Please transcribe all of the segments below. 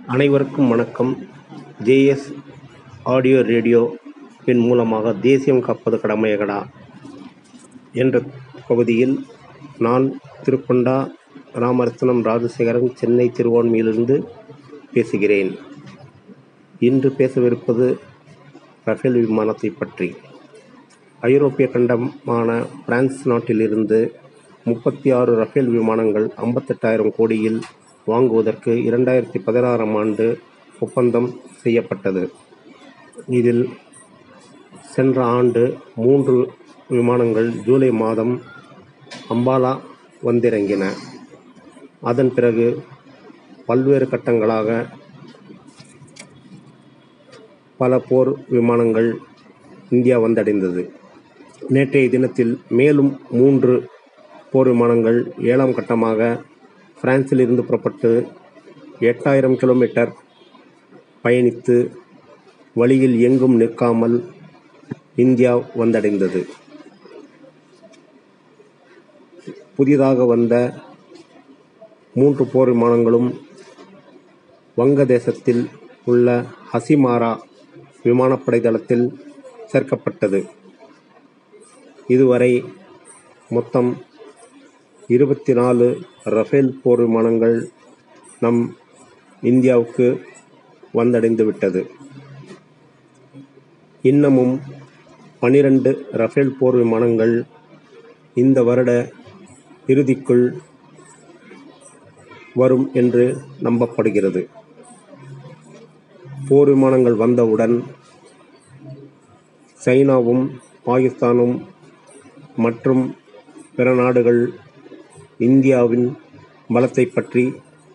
அனைவருக்கும் வணக்கம் JS audio radio இன் மூலமாக தேசியம் காப்பது கடமையகடா என்ற பகுதியில் நான் திருக்கொண்டா ராமரத்னம் ராஜசேகரன் சென்னை திருவான்மியிலிருந்து பேசுகிறேன் இன்று பேசவிருப்பது ரஃபேல் விமானத்தை பற்றி ஐரோப்பிய கண்டமான பிரான்ஸ் நாட்டிலிருந்து முப்பத்தி ஆறு ரஃபேல் விமானங்கள் ஐம்பத்தெட்டாயிரம் கோடியில் வாங்குவதற்கு இரண்டாயிரத்தி பதினாறாம் ஆண்டு ஒப்பந்தம் செய்யப்பட்டது இதில் சென்ற ஆண்டு மூன்று விமானங்கள் ஜூலை மாதம் அம்பாலா வந்திறங்கின அதன் பிறகு பல்வேறு கட்டங்களாக பல போர் விமானங்கள் இந்தியா வந்தடைந்தது நேற்றைய தினத்தில் மேலும் மூன்று போர் விமானங்கள் ஏழாம் கட்டமாக பிரான்சிலிருந்து புறப்பட்டு எட்டாயிரம் கிலோமீட்டர் பயணித்து வழியில் எங்கும் நிற்காமல் இந்தியா வந்தடைந்தது புதிதாக வந்த மூன்று போர் விமானங்களும் வங்கதேசத்தில் உள்ள ஹசிமாரா விமானப்படை தளத்தில் சேர்க்கப்பட்டது இதுவரை மொத்தம் இருபத்தி நாலு ரஃபேல் போர் விமானங்கள் நம் இந்தியாவுக்கு வந்தடைந்து விட்டது இன்னமும் பனிரெண்டு ரஃபேல் போர் விமானங்கள் இந்த வருட இறுதிக்குள் வரும் என்று நம்பப்படுகிறது போர் விமானங்கள் வந்தவுடன் சைனாவும் பாகிஸ்தானும் மற்றும் பிற நாடுகள் இந்தியாவின் பலத்தை பற்றி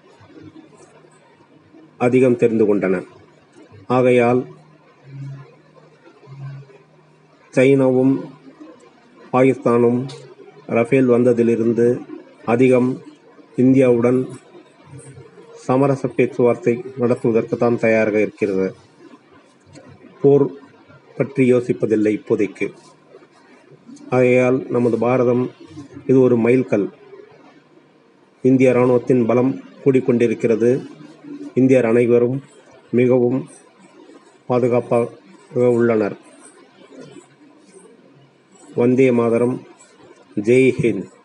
அதிகம் தெரிந்து கொண்டன ஆகையால் சைனாவும் பாகிஸ்தானும் ரஃபேல் வந்ததிலிருந்து அதிகம் இந்தியாவுடன் சமரச பேச்சுவார்த்தை நடத்துவதற்கு தான் தயாராக இருக்கிறது போர் பற்றி யோசிப்பதில்லை இப்போதைக்கு ஆகையால் நமது பாரதம் இது ஒரு மைல்கல் இந்திய இராணுவத்தின் பலம் கூடிக்கொண்டிருக்கிறது இந்தியர் அனைவரும் மிகவும் பாதுகாப்பாக உள்ளனர் வந்தே மாதரம் ஜெய் ஹிந்த்